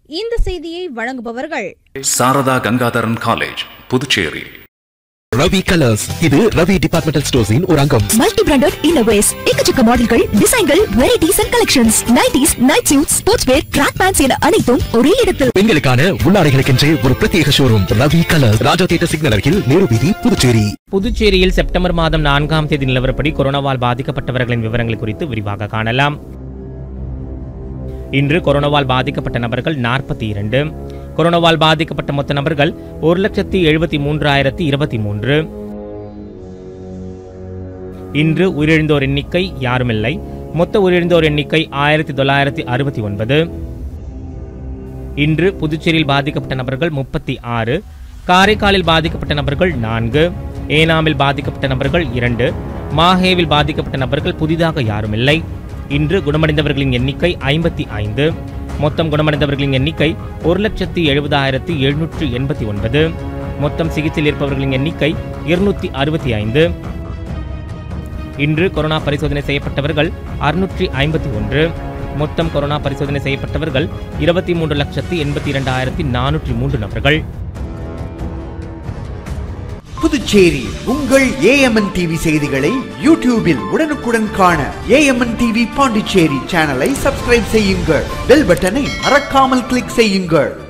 இந்த செய்தியை வழங்குபவர்கள் சாரதா கங்காதரன் காலேஜ் புதுச்சேரி ரவி கலர்ஸ் இது ரவி டிபார்ட்மெண்டல் ஸ்டோர்ஸின் ஒரு அங்கம் மல்டி பிராண்டட் இன்னோவேஸ் எக்கச்சக்க மாடல்கள் டிசைன்கள் varieties and collections nighties night suit sports wear track pants என அனைத்தும் ஒரே இடத்தில் பெண்களுக்கான உள்ளாடைகளுக்கென்றே ஒரு பிரத்யேக showroom Ravi colours Raja theatre signal அருகில் நேரு வீதி புதுச்சேரி புதுச்சேரியில் செப்டம்பர் மாதம் நான்காம் தேதி நிலவரப்படி கொரோனாவால் பாதிக்கப்பட்டவர்களின் விவரங்கள் குறித்து விரிவாக காணலாம் இன்று கொரோனாவால் பாதிக்கப்பட்ட நபர்கள் நாற்பத்தி இரண்டு கொரோனாவால் பாதிக்கப்பட்ட மொத்த நபர்கள் ஒரு லட்சத்தி எழுபத்தி மூன்றாயிரத்தி இருபத்தி மூன்று இன்று உயிரிழந்தோர் எண்ணிக்கை யாருமில்லை மொத்த உயிரிழந்தோர் எண்ணிக்கை ஆயிரத்தி தொள்ளாயிரத்தி அறுபத்தி ஒன்பது இன்று புதுச்சேரியில் பாதிக்கப்பட்ட நபர்கள் முப்பத்தி ஆறு காரைக்காலில் பாதிக்கப்பட்ட நபர்கள் நான்கு ஏனாமில் பாதிக்கப்பட்ட நபர்கள் இரண்டு மாஹேவில் பாதிக்கப்பட்ட நபர்கள் புதிதாக யாருமில்லை இன்று குணமடைந்தவர்களின் எண்ணிக்கை ஐம்பத்தி ஐந்து மொத்தம் குணமடைந்தவர்களின் எண்ணிக்கை ஒரு லட்சத்தி எழுபதாயிரத்தி எழுநூற்று எண்பத்தி ஒன்பது மொத்தம் சிகிச்சையில் இருப்பவர்களின் எண்ணிக்கை இருநூத்தி அறுபத்தி ஐந்து இன்று கொரோனா பரிசோதனை செய்யப்பட்டவர்கள் அறுநூற்றி ஐம்பத்தி ஒன்று மொத்தம் கொரோனா பரிசோதனை செய்யப்பட்டவர்கள் இருபத்தி மூன்று லட்சத்தி எண்பத்தி இரண்டாயிரத்தி நானூற்றி மூன்று நபர்கள் புதுச்சேரி உங்கள் ஏஎம்என் டிவி செய்திகளை யூடியூபில் உடனுக்குடன் காண ஏஎம்என் டிவி பாண்டிச்சேரி சேனலை சப்ஸ்கிரைப் செய்யுங்கள் பெல் பட்டனை மறக்காமல் கிளிக் செய்யுங்கள்